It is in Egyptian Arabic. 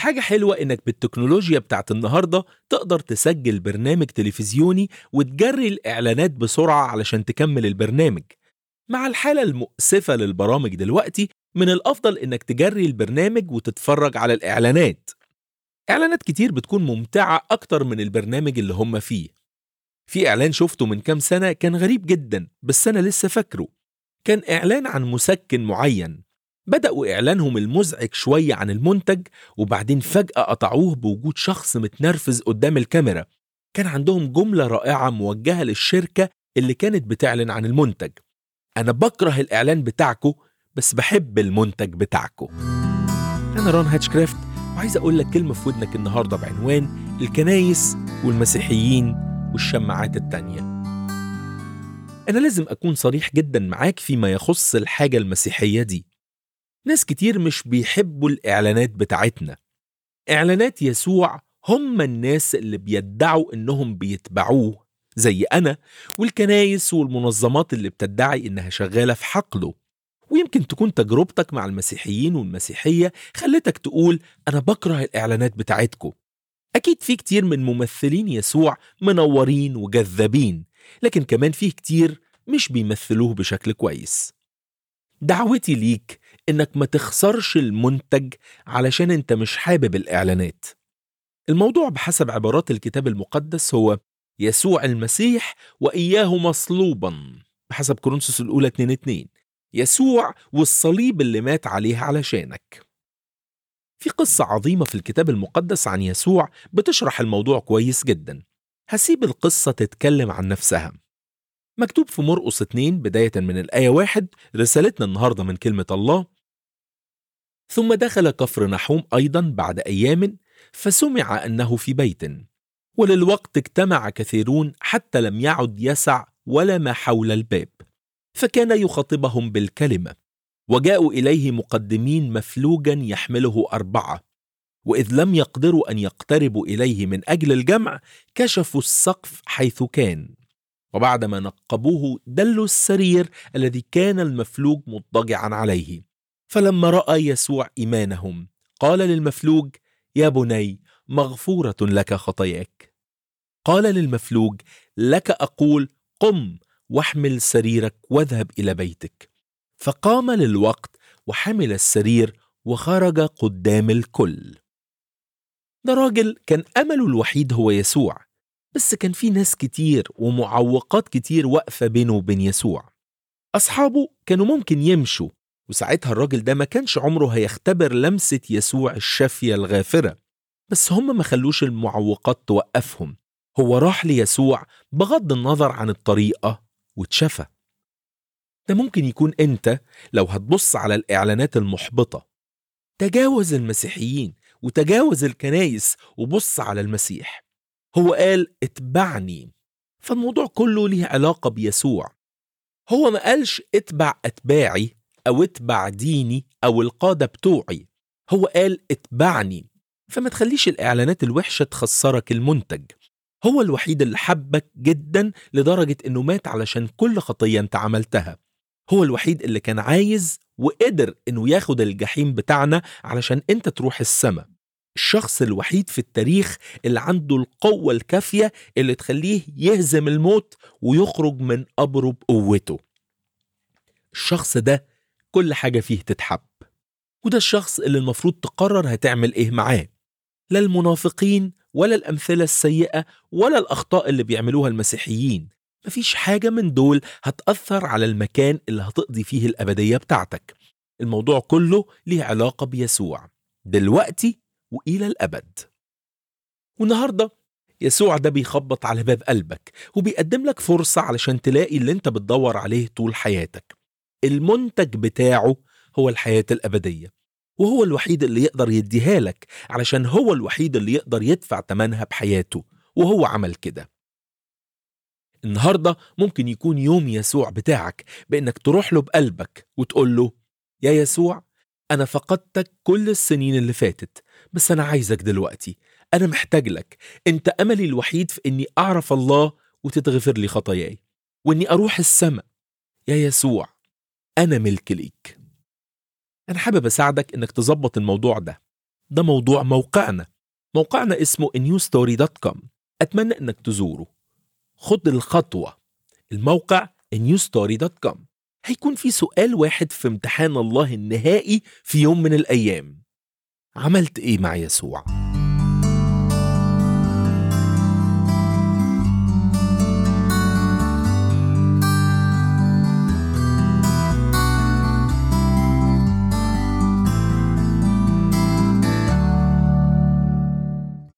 وحاجة حلوة إنك بالتكنولوجيا بتاعت النهاردة تقدر تسجل برنامج تلفزيوني وتجري الإعلانات بسرعة علشان تكمل البرنامج مع الحالة المؤسفة للبرامج دلوقتي من الأفضل إنك تجري البرنامج وتتفرج على الإعلانات إعلانات كتير بتكون ممتعة أكتر من البرنامج اللي هم فيه في إعلان شفته من كام سنة كان غريب جدا بس أنا لسه فاكره كان إعلان عن مسكن معين بدأوا إعلانهم المزعج شوية عن المنتج وبعدين فجأة قطعوه بوجود شخص متنرفز قدام الكاميرا كان عندهم جملة رائعة موجهة للشركة اللي كانت بتعلن عن المنتج أنا بكره الإعلان بتاعكو بس بحب المنتج بتاعكو أنا ران هاتشكرافت وعايز أقول لك كلمة في ودنك النهاردة بعنوان الكنايس والمسيحيين والشماعات التانية أنا لازم أكون صريح جدا معاك فيما يخص الحاجة المسيحية دي ناس كتير مش بيحبوا الإعلانات بتاعتنا إعلانات يسوع هم الناس اللي بيدعوا إنهم بيتبعوه زي أنا والكنايس والمنظمات اللي بتدعي إنها شغالة في حقله ويمكن تكون تجربتك مع المسيحيين والمسيحية خلتك تقول أنا بكره الإعلانات بتاعتكم أكيد في كتير من ممثلين يسوع منورين وجذابين لكن كمان فيه كتير مش بيمثلوه بشكل كويس دعوتي ليك إنك ما تخسرش المنتج علشان أنت مش حابب الإعلانات الموضوع بحسب عبارات الكتاب المقدس هو يسوع المسيح وإياه مصلوبا بحسب كورنثوس الأولى 2 2 يسوع والصليب اللي مات عليه علشانك في قصة عظيمة في الكتاب المقدس عن يسوع بتشرح الموضوع كويس جدا هسيب القصة تتكلم عن نفسها مكتوب في مرقس 2 بداية من الآية واحد رسالتنا النهاردة من كلمة الله ثم دخل كفر نحوم أيضا بعد أيام فسمع أنه في بيت وللوقت اجتمع كثيرون حتى لم يعد يسع ولا ما حول الباب فكان يخاطبهم بالكلمة وجاءوا إليه مقدمين مفلوجا يحمله أربعة وإذ لم يقدروا أن يقتربوا إليه من أجل الجمع كشفوا السقف حيث كان وبعدما نقبوه دلوا السرير الذي كان المفلوج مضطجعا عليه فلما رأى يسوع إيمانهم قال للمفلوج يا بني مغفورة لك خطاياك قال للمفلوج لك أقول قم واحمل سريرك واذهب إلى بيتك فقام للوقت وحمل السرير وخرج قدام الكل ده راجل كان أمله الوحيد هو يسوع بس كان في ناس كتير ومعوقات كتير واقفة بينه وبين يسوع أصحابه كانوا ممكن يمشوا وساعتها الراجل ده ما كانش عمره هيختبر لمسة يسوع الشافية الغافرة بس هم ما خلوش المعوقات توقفهم هو راح ليسوع بغض النظر عن الطريقة واتشفى ده ممكن يكون انت لو هتبص على الإعلانات المحبطة تجاوز المسيحيين وتجاوز الكنايس وبص على المسيح هو قال اتبعني فالموضوع كله ليه علاقة بيسوع هو ما قالش اتبع أتباعي أو اتبع ديني أو القادة بتوعي هو قال اتبعني فما تخليش الإعلانات الوحشة تخسرك المنتج هو الوحيد اللي حبك جدا لدرجة إنه مات علشان كل خطية أنت عملتها هو الوحيد اللي كان عايز وقدر إنه ياخد الجحيم بتاعنا علشان أنت تروح السماء الشخص الوحيد في التاريخ اللي عنده القوة الكافية اللي تخليه يهزم الموت ويخرج من قبره بقوته الشخص ده كل حاجة فيه تتحب وده الشخص اللي المفروض تقرر هتعمل ايه معاه لا المنافقين ولا الأمثلة السيئة ولا الأخطاء اللي بيعملوها المسيحيين مفيش حاجة من دول هتأثر على المكان اللي هتقضي فيه الأبدية بتاعتك الموضوع كله ليه علاقة بيسوع دلوقتي وإلى الأبد والنهاردة يسوع ده بيخبط على باب قلبك وبيقدم لك فرصة علشان تلاقي اللي انت بتدور عليه طول حياتك المنتج بتاعه هو الحياة الأبدية وهو الوحيد اللي يقدر يديها لك علشان هو الوحيد اللي يقدر يدفع تمنها بحياته وهو عمل كده النهاردة ممكن يكون يوم يسوع بتاعك بإنك تروح له بقلبك وتقول له يا يسوع أنا فقدتك كل السنين اللي فاتت بس أنا عايزك دلوقتي أنا محتاج لك أنت أملي الوحيد في إني أعرف الله وتتغفر لي خطاياي وإني أروح السماء يا يسوع أنا ملك ليك أنا حابب أساعدك إنك تظبط الموضوع ده ده موضوع موقعنا موقعنا اسمه newstory.com أتمنى إنك تزوره خد الخطوة الموقع newstory.com هيكون في سؤال واحد في امتحان الله النهائي في يوم من الأيام عملت إيه مع يسوع؟